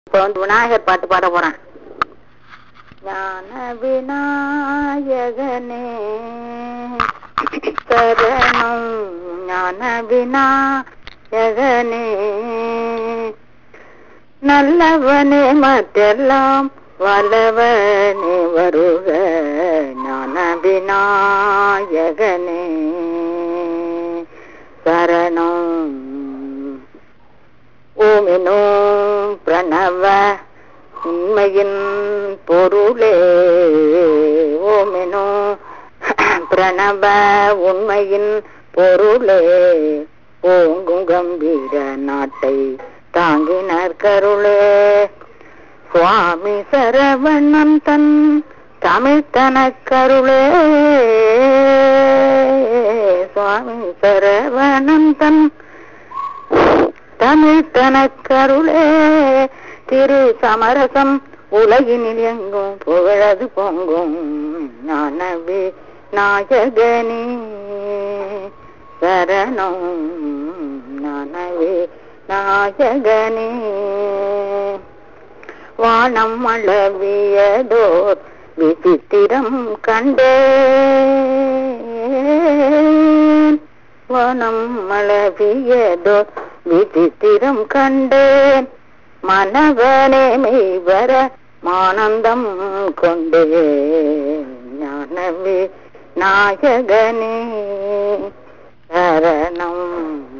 இப்ப வந்து விநாயகர் பாட்டு பாட போறேன் ஞான விநாயகனே சரணம் ஞான விநாயகனே நல்லவனே மற்றெல்லாம் வல்லவனே வருக ஞான விநாயகனே சரணம் ஓமினோம் பிரணவ உண்மையின் பொருளே ஓமினோ பிரணவ உண்மையின் பொருளே ஓங்கும் கம்பீர நாட்டை தாங்கினர் கருளே சுவாமி சரவணன் தன் தமிழ்த்தன கருளே சுவாமி சரவணன் தன் தமிழ்த்தனக்கருளே திரு சமரசம் உலகினில் எங்கும் புகழது பொங்கும் ஞானவே நாயகனே சரணம் ஞானவே நாயகனே வானம் அளவியதோர் விசித்திரம் கண்டேன் வானம் அளவியதோர் விசித்திரம் கண்டேன் மனவனே மெய்வர மானந்தம் கொண்டே ஞானவே நாயகனே சரணம்